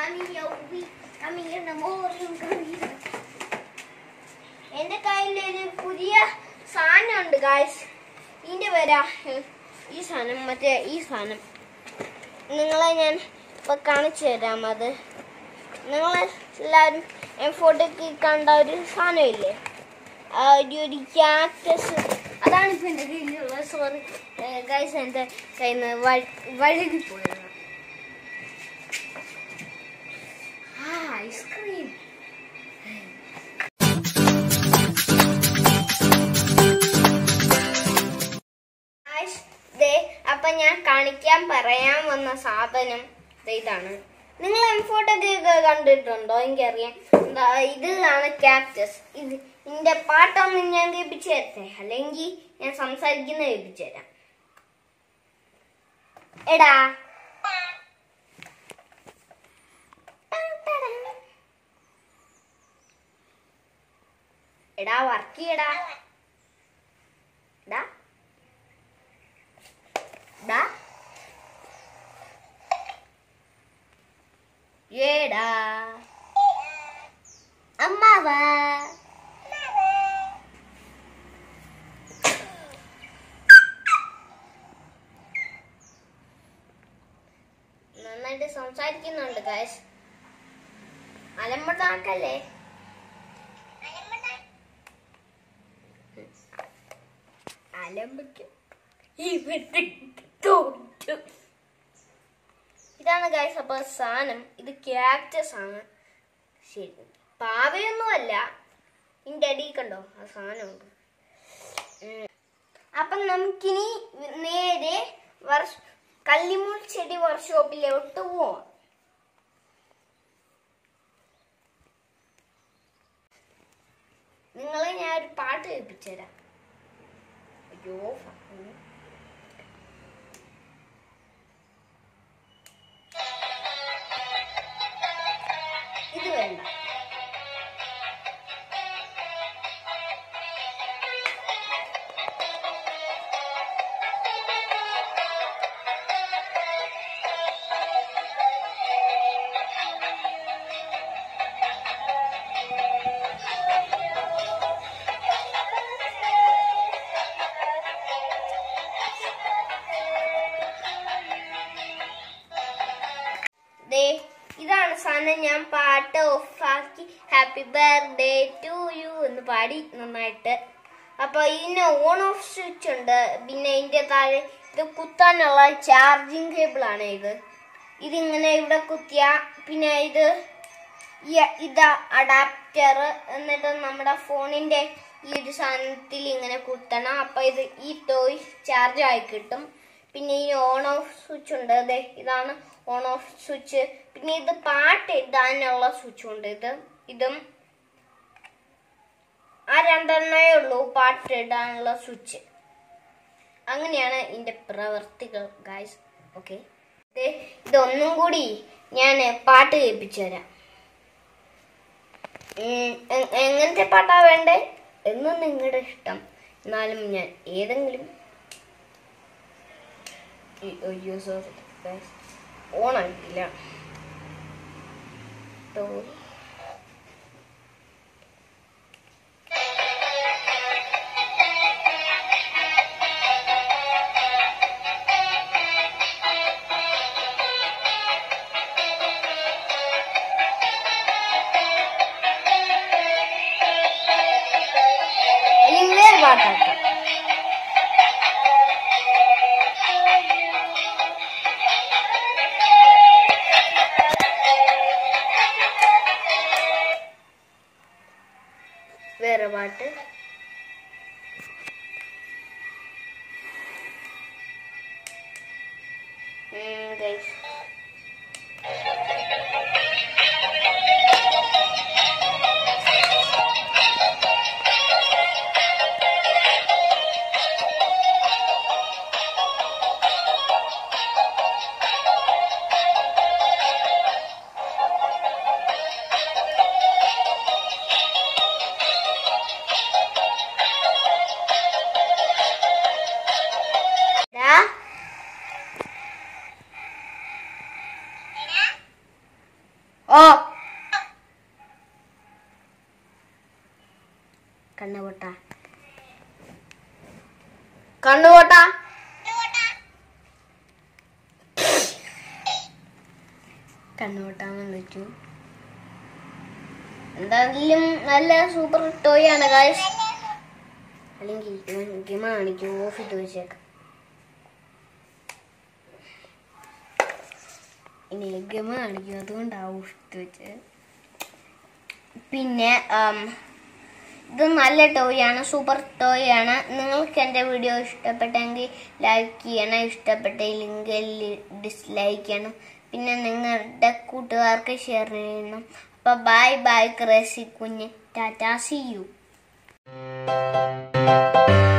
Mommy, you'll be coming in the morning. എന്റെ കയ്യിൽ ഒരു പുതിയ സാധനം ഉണ്ട് ഗായ്സ് ഇതിന്റെ പേരാ ഏഹ്, ഈ സാധനം മറ്റേ ഈ സാധനം നിങ്ങളെ ഞാൻ ഇപ്പൊ കാണിച്ചു തരാം അത് നിങ്ങൾ എല്ലാവരും എഫോർട്ടൊക്കെ കണ്ട ഒരു സാധനമില്ലേ ആ ഒരു ഒരു ക്യാക്ടസ് അതാണ് ഇപ്പൊ എൻ്റെ കയ്യിലുള്ളത് സോറി ഗൈസ് എൻ്റെ കയ്യിൽ നിന്ന് വഴുകിപ്പോയത് ആ ഐസ്ക്രീം ഗൈസ്, ദേ അപ്പൊ ഞാൻ കാണിക്കാൻ പറയാൻ വന്ന സാധനം ദേ ഇതാണ് നിങ്ങൾ എംഫോട്ടൊക്കെ കണ്ടിട്ടുണ്ടോ എനിക്കറിയാം എന്താ ഇതാണ് ക്യാക്ടസ് ഇത് ഇതിന്റെ പാട്ടൊന്ന് ഞാൻ കേൾപ്പിച്ചു തരട്ടെ അല്ലെങ്കിൽ ഞാൻ സംസാരിക്കുന്ന കേൾപ്പിച്ചു തരാം എടാ എടാ വർക്ക് ചെയ്യടാ എടാ Da? ഏടാ അമ്മാവ നന്നായിട്ട് സംസാരിക്കുന്നുണ്ട് ഗായ്സ് അലമ്പുണ്ടാക്കല്ലേ അലമ്പിക്കും ഇവിടെ തോറ്റു ഇതാണ് ഗൈസ് അപ്പൊ സാധനം ഇത് ക്യാക്ടസ് ആണ് ശരി പാവയൊന്നുമല്ല ഇതിന്റെ അടിയിൽ കണ്ടോ ആ സാധനമുണ്ട് ഉം. അപ്പം നമുക്കിനി നേരെ വർഷ കല്ലിമുൾ ചെടി വർക്ക്ഷോപ്പിലോട്ട് പോവാം നിങ്ങളെ ഞാൻ ഒരു പാട്ട് കേൾപ്പിച്ചു തരാം അയ്യോ ഫ- ഇത് വേണ്ട ദേ ഇതാണ് സാധനം ഞാൻ പാട്ട് ഓഫാക്കി ഹാപ്പി ബർത്ത്ഡേ ടു യു എന്ന് പാടി നന്നായിട്ട് അപ്പൊ ഇതിന് ഓൺ ഓഫ് സ്വിച്ച് ഉണ്ട് പിന്നെ ഇതിന്റെ താഴെ ഇത് കുത്താനുള്ള ചാർജിങ് കേബിൾ ആണ് ഇത് ഇതിങ്ങനെ ഇവിടെ കുത്തിയ പിന്നെ ഇത് ഈ- ഇതാ അഡാപ്റ്റർ എന്നിട്ട് നമ്മുടെ ഫോണിന്റെ ഈ ഒരു സാധനത്തിൽ ഇങ്ങനെ കുത്തണം അപ്പൊ ഇത് ഈ ടോയ് ചാർജ് ആയി കിട്ടും പിന്നെ ഈ ഓൺ ഓഫ് സ്വിച്ച് ഉണ്ട് അതെ ഇതാണ് ഓൺ ഓഫ് സ്വിച്ച് പിന്നെ ഇത് പാട്ട് ഇടാനുള്ള സ്വിച്ച് ഉണ്ട് ഇത് ഇതും ആ രണ്ടെണ്ണേ ഉള്ളൂ പാട്ട് ഇടാനുള്ള സ്വിച്ച് അങ്ങനെയാണ് ഇതിന്റെ പ്രവർത്തികൾ ഗായ്സ് ഓക്കെ ഇതൊന്നും കൂടി ഞാൻ പാട്ട് കേൾപ്പിച്ചു തരാം ഉം, എ- എങ്ങനത്തെ പാട്ടാ വേണ്ടേ എന്ന് നിങ്ങളുടെ ഇഷ്ടം എന്നാലും ഞാൻ ഏതെങ്കിലും ഈ- അയ്യോ സോറി ഓണാക്കില്ല ടോ- അല്ലെങ്കിൽ വേറെ പാട്ടാക്കാം വേറെ പാട്ട് ഉം, guys. ഓ കണ്ണുപൊട്ട കണ്ണുപൊട്ട കണ്ണുപൊട്ടാന്ന് വിളിച്ചു എന്തായാലും നല്ല സൂപ്പർ ടോയ് ആണ് ഗായ്സ് അല്ലെങ്കിൽ ഗിമ കാണിക്കും ഓഫ് ഇട്ട് വെച്ചേക്കാം ഇനി ഗമ കാണിക്കും അതുകൊണ്ടാണ് ഓഫ് ഇട്ട് വെച്ചത് പിന്നെ ആം, ഇത് നല്ല ടോയ് ആണ് സൂപ്പർ ടോയ് ആണ് നിങ്ങൾക്ക് എൻ്റെ വീഡിയോ ഇഷ്ടപ്പെട്ടെങ്കിൽ ലൈക്ക് ചെയ്യണം ഇഷ്ടപ്പെട്ടില്ലെങ്കിൽ ഡിസ്ലൈക്ക് ചെയ്യണം പിന്നെ നിങ്ങളുടെ കൂട്ടുകാർക്ക് ഷെയർ ചെയ്യണം അപ്പൊ ബൈ ബൈ ക്രേസി കുഞ്ഞ് ടാറ്റാ സി യു